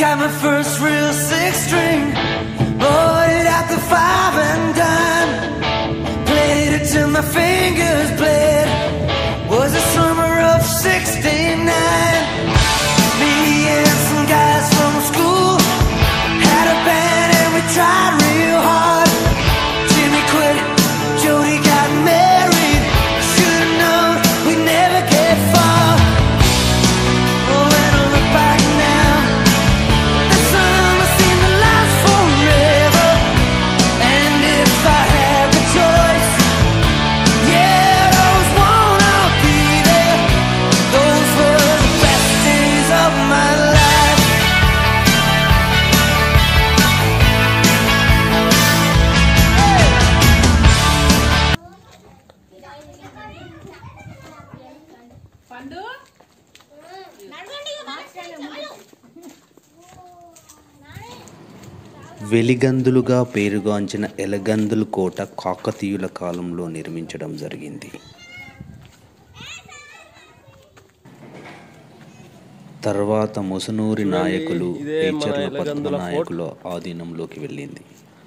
Got my first real six string. Bought it at the five and dime. Played it till my fingers bled. Was the summer of 69. Me and some guys from school had a band and we tried real hard. Jimmy quit, Jody got married. Should've known we'd never get far. Oh, when I look back now, the summer seemed to last forever. And if I had the choice, yeah, I'd always wanna be there. Those were the best days of my life. పండు వెలిగందులుగా పేరుగాంచిన ఎలగందుల కోట కాకతీయుల కాలంలో నిర్మించడం జరిగింది తర్వాత ముసనూరి నాయకులు ఇదే మన ఏచర్ల ఎలగందుల ఫోర్ట్. పద్మనాయకుల ఆధీనంలోకి వెళ్ళింది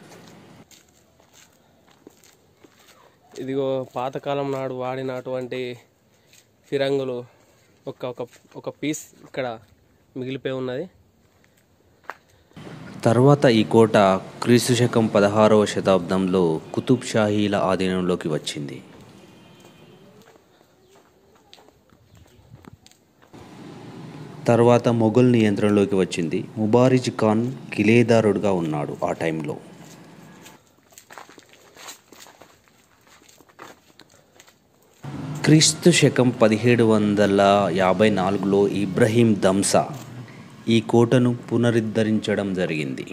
ఇదిగో పాతకాలం నాడు వాడినటువంటి ఫిరంగులు ఒక ఒక ఒక పీస్ ఇక్కడ మిగిలిపోయి ఉన్నది తర్వాత ఈ కోట క్రీస్తు శకం పదహారవ శతాబ్దంలో కుతుబ్ షాహీల ఆధీనంలోకి వచ్చింది తర్వాత మొఘల్ నియంత్రణలోకి వచ్చింది ముబారిజ్ ఖాన్ కిలేదారుడుగా ఉన్నాడు ఆ టైంలో క్రీస్తు శకం పదిహేడు వందల యాభై నాలుగులో ఇబ్రహీం దంసా ఈ కోటను పునరుద్ధరించడం జరిగింది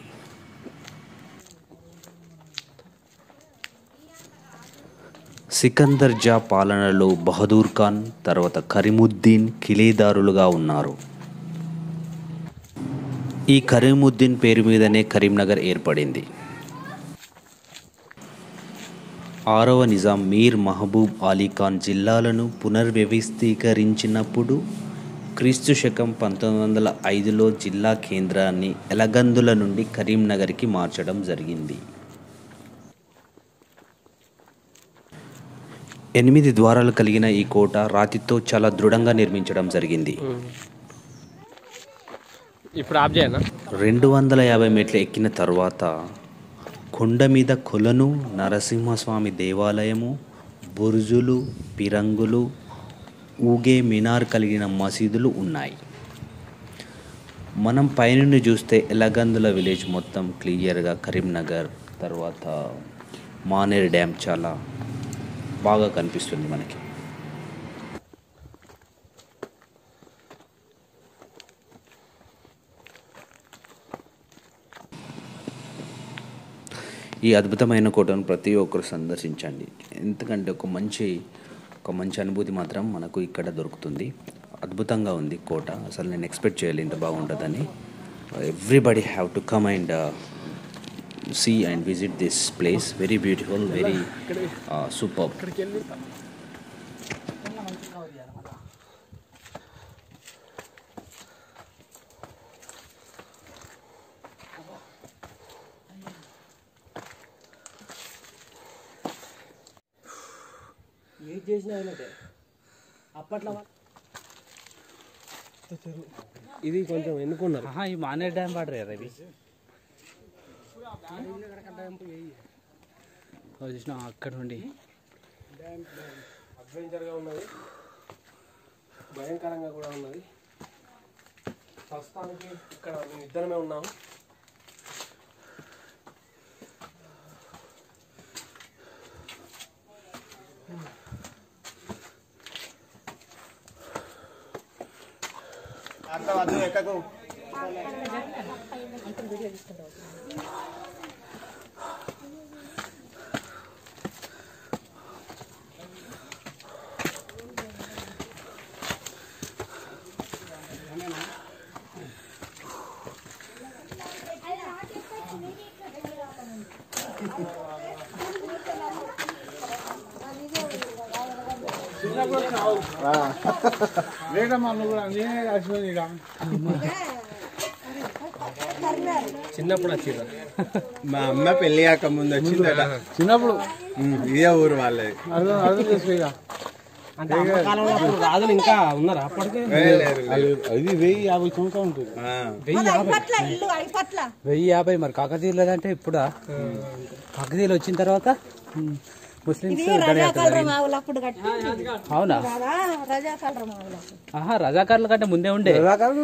సికందర్ జా పాలనలో బహదూర్ ఖాన్ తర్వాత కరీముద్దీన్ కిలేదారులుగా ఉన్నారు ఈ కరీముద్దీన్ పేరు మీదనే కరీంనగర్ ఏర్పడింది ఆరవ నిజాం మీర్ మహబూబ్ అలీ ఖాన్ జిల్లాలను పునర్వ్యవస్థీకరించినప్పుడు క్రీస్తు శకం పంతొమ్మిది వందల ఐదులో జిల్లా కేంద్రాన్ని ఎలగందుల నుండి కరీంనగర్కి మార్చడం జరిగింది ఎనిమిది ద్వారాలు కలిగిన ఈ కోట రాతితో చాలా దృఢంగా నిర్మించడం జరిగింది ఇప్పుడు ఆఫ్ చేయనా రెండు వందల యాభై మెట్లు ఎక్కిన తర్వాత కొండ మీద కొలను నరసింహస్వామి దేవాలయము బురుజులు పిరంగులు ఊగే మినార్ కలిగిన మసీదులు ఉన్నాయి మనం పైనుండి చూస్తే ఎలగందుల విలేజ్ మొత్తం క్లియర్గా కరీంనగర్ తర్వాత మానేరు డ్యామ్ చాలా బాగా కనిపిస్తుంది మనకి ఈ అద్భుతమైన కోటను ప్రతి ఒక్కరు సందర్శించండి ఎందుకంటే ఒక మంచి ఒక మంచి అనుభూతి మాత్రం మనకు ఇక్కడ దొరుకుతుంది అద్భుతంగా ఉంది కోట అసలు నేను ఎక్స్పెక్ట్ చేయలేదు ఇంత బాగుంటుందని everybody have to come and see and visit this place very beautiful very super ఏది చేసినా అయినట్టే అప్పట్లో ఇది కొంచెం ఎన్నుకున్నారు ఈ మానేర్ డ్యామ్ వాటర్ రవి చూసిన అక్కడ నుండి అడ్వెంచర్గా ఉన్నది భయంకరంగా కూడా ఉన్నది ప్రస్తుతానికి ఇక్కడ మేము ఇద్దరమే ఉన్నాము చిన్నప్పుడు వచ్చిందా మా అమ్మ పెళ్లి కాక ముందు వచ్చిందట చిన్నప్పుడు ఉమ్, ఇదే ఊరు వాళ్ళది అర్థం అర్థం చేసుకో ఇక అంటే అమ్మ కాలంలో అప్పుడు రాజులు ఇంకా ఉన్నారా అప్పటికే ఏ, లేదు, లేదు. అది వెయ్యి యాభై సంవత్సరాలు ఉంటుంది ఆ, వెయ్యి యాభై వెయ్యి యాభై మరి కాకతీయులు అంటే ఇప్పుడా కాకతీయులు వచ్చిన తర్వాత ఉమ్, ముస్లిమ్స్ దండయాత్ర జరిగింది. అవునా ఆహా రజాకారుల కంటే ముందే ఉండే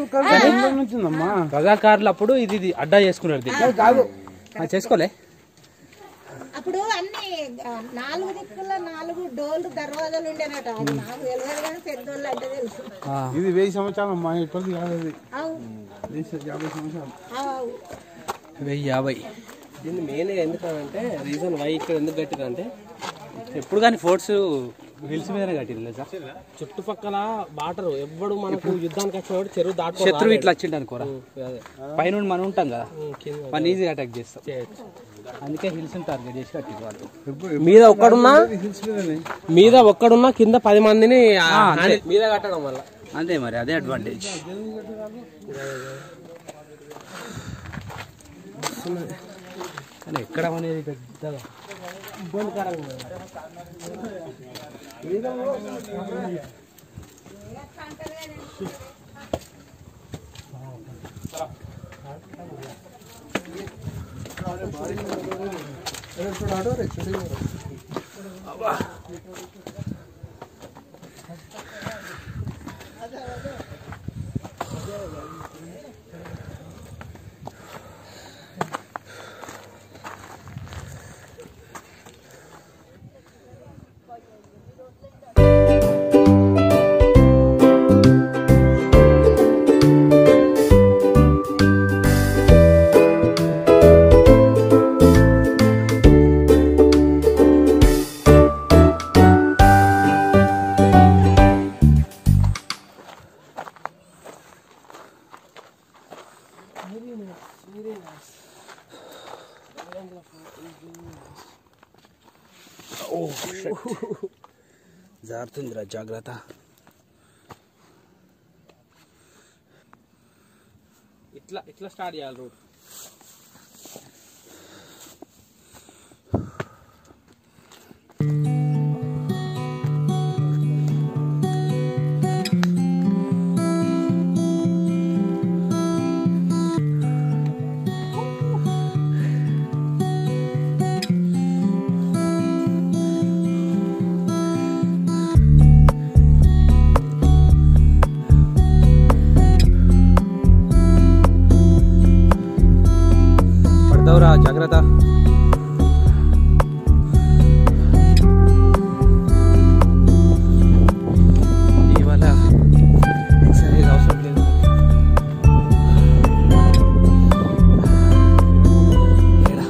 రజాకారులు అప్పుడు ఇది ఇది అడ్డా చేసుకున్నారు దీన్ని. కాదు ఆ, చేసుకోలే అప్పుడు అన్ని ఆ, నాలుగు దిక్కుల నాలుగు డోర్లు దర్వాజాలు ఉండేనట అది నాకు తెలియదు కానీ పెద్దోళ్ళు అంటే తెలుసు ఆ, ఇది వెయ్యి సంవత్సరాలు అమ్మా ఇప్పటికి కాదు అది అవు, యాభై సంవత్సరాలు అవు. వెయ్యి యాభై దీన్ని మెయిన్ ఎందుకంటే రీజన్ వై ఇక్కడ ఎందుకు కట్టిరంటే ఎప్పుడు కానీ ఫోర్ట్స్ హిల్స్ మీదనే కట్టింది సార్ చుట్టుపక్కల వాటర్ ఎవ్వడు మనకు యుద్ధానికి వచ్చినప్పుడు చెరువు దాటుకో శత్రువు ఇట్లా వచ్చిండు అనుకోరా అదే పైన మనం ఉంటాం కదా కింద మన ఈజీగా అటాక్ చేస్తాం చేయొచ్చు. అందుకే హిల్స్ టార్గెట్ చేసి కట్టింది వాళ్ళు మీద ఒక్కడున్నా మీద ఒక్కడున్నా కింద పది మందిని ఆ హ్యాండ్ మీద కట్టడం వల్ల అంతే మరి అదే అడ్వాంటేజ్ కానీ ఎక్కడం అనేది పెద్దగా ఇబ్బందికరంగా జారుతుందిరా జాగ్రత్త ఇట్లా ఇట్లా స్టార్ట్ చేయాలి రూట్ పడతావురా జాగ్రత్త ఇవాళ ఎక్సర్సైజ్ అవసరం లేదు ఏడా?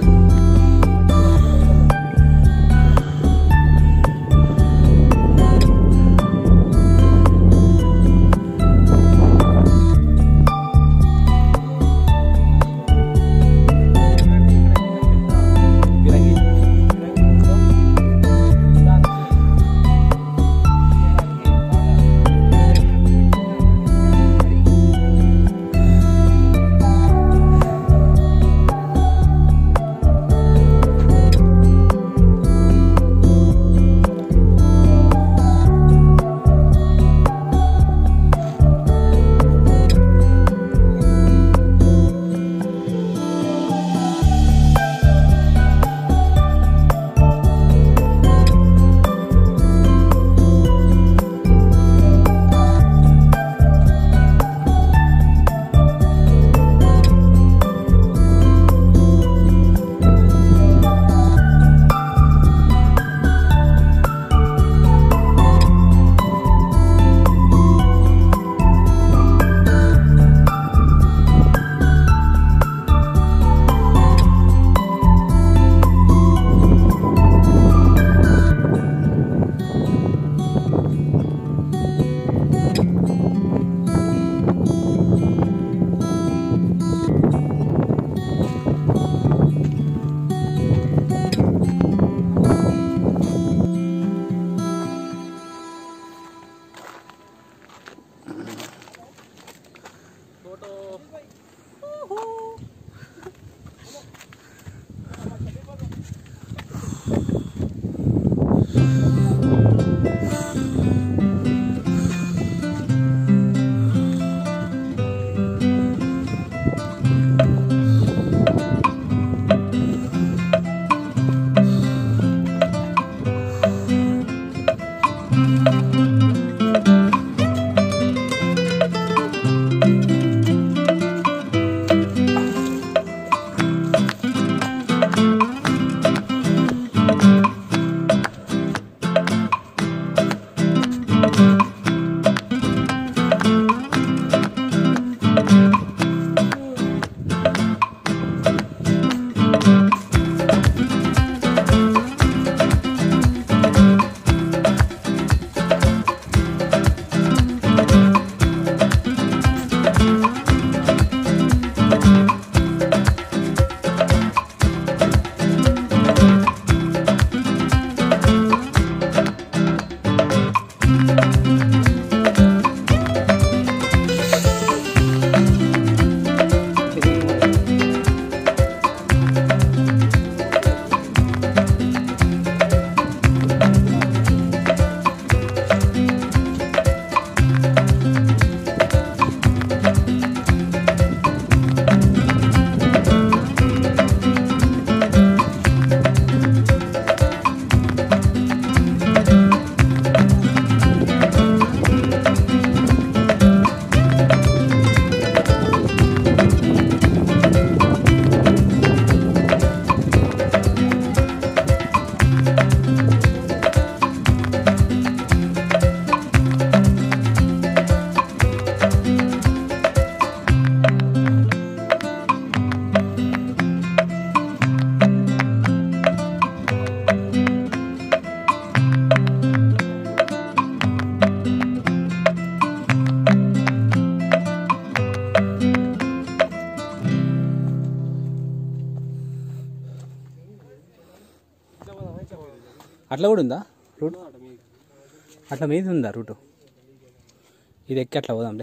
అట్లా కూడా ఉందా రూట్ అట్లా మీద ఉందా రూటు ఇది ఎక్కి అట్లా పోదాంలే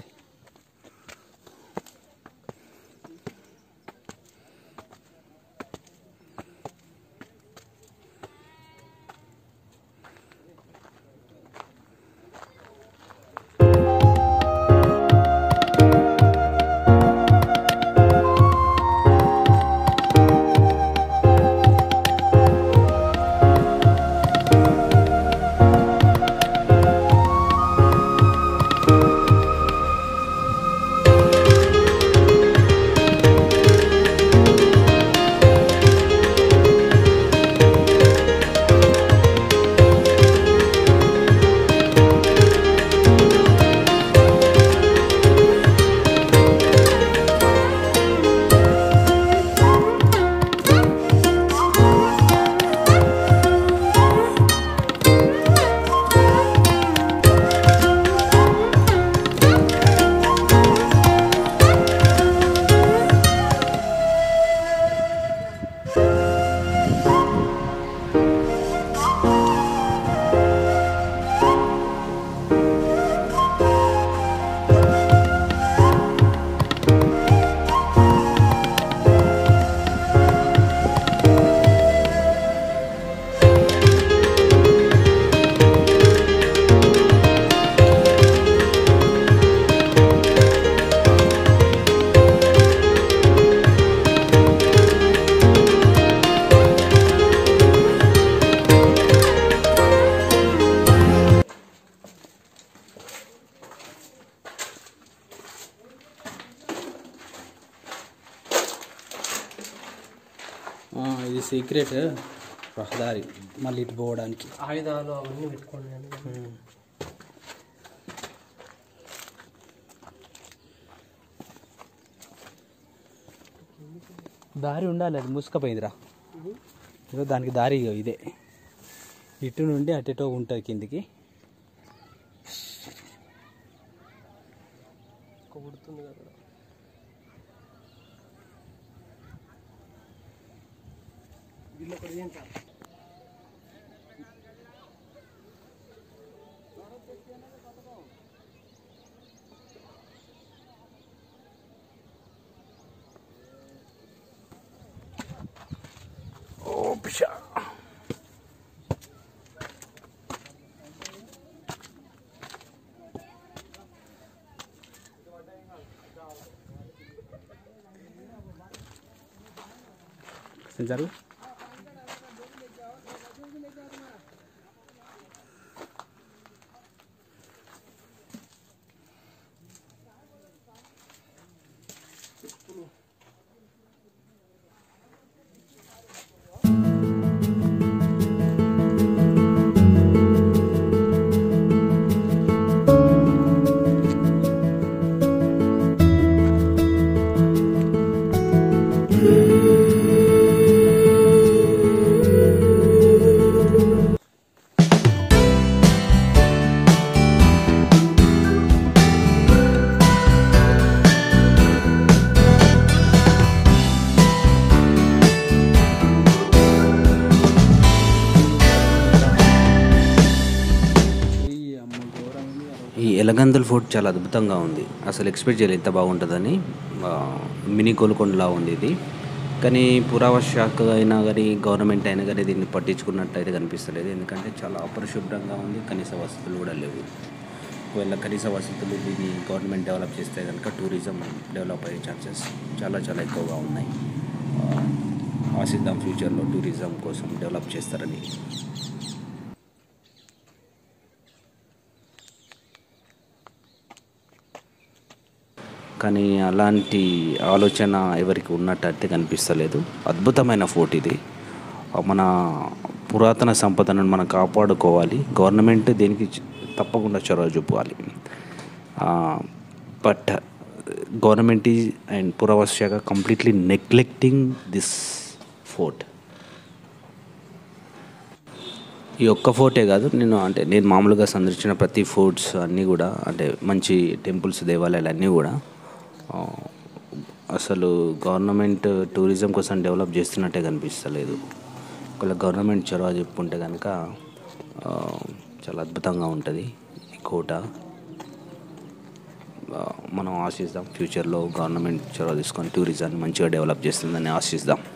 ఇది సీక్రెట్ రహదారి మళ్ళీ ఇటు పోవడానికి ఆయుధాలు అవన్నీ పెట్టుకోండి అని దారి ఉండాలి అది మూసుకపోయిందిరా ఇదిగో దానికి దారి ఇగో ఇదే ఇటు నుండి అటెటో ఉంటుంది కిందికి కొడుతుంది కదా జరుగు ఈ ఎలగందుల్ ఫోర్ట్ చాలా అద్భుతంగా ఉంది అసలు ఎక్స్పెక్ట్ చేయలేదు ఇంత బాగుంటుందని ఆ, మినీ గోల్కొండలా ఉంది ఇది కానీ పురావస్తు శాఖ అయినా కానీ గవర్నమెంట్ అయినా కానీ దీన్ని పట్టించుకున్నట్టు అయితే కనిపిస్తలేదు ఎందుకంటే చాలా అపరిశుభ్రంగా ఉంది కనీస వసతులు కూడా లేవు ఒకవేళ కనీస వసతులు దీన్ని గవర్నమెంట్ డెవలప్ చేస్తే కనుక టూరిజం డెవలప్ అయ్యే ఛాన్సెస్ చాలా చాలా ఎక్కువగా ఉన్నాయి ఆ, ఆశిద్దాం ఫ్యూచర్లో టూరిజం కోసం డెవలప్ చేస్తారని కానీ అలాంటి ఆలోచన ఎవరికి ఉన్నట్టయితే కనిపిస్తలేదు అద్భుతమైన ఫోర్ట్ ఇది మన పురాతన సంపదను మనం కాపాడుకోవాలి గవర్నమెంట్ దీనికి చ- తప్పకుండా చొరవ చూపాలి బట్ గవర్నమెంట్ ఈజ్ అండ్ పురావస్తు శాఖ కంప్లీట్లీ నెగ్లెక్టింగ్ దిస్ ఫోర్ట్ ఈ ఒక్క ఫోర్టే కాదు నేను అంటే నేను మామూలుగా సందర్శించిన ప్రతి ఫోర్ట్స్ అన్నీ కూడా అంటే మంచి టెంపుల్స్ దేవాలయాలు అన్నీ కూడా ఆ, అసలు గవర్నమెంట్ టూరిజం కోసం డెవలప్ చేస్తున్నట్టే కనిపిస్తలేదు ఒకవేళ గవర్నమెంట్ చొరవ చెప్పుకుంటే కనుక ఆ, చాలా అద్భుతంగా ఉంటుంది ఈ కోట ఆ, మనం ఆశిస్తాం ఫ్యూచర్లో గవర్నమెంట్ చొరవ తీసుకొని టూరిజాన్ని మంచిగా డెవలప్ చేస్తుందని ఆశిస్తాం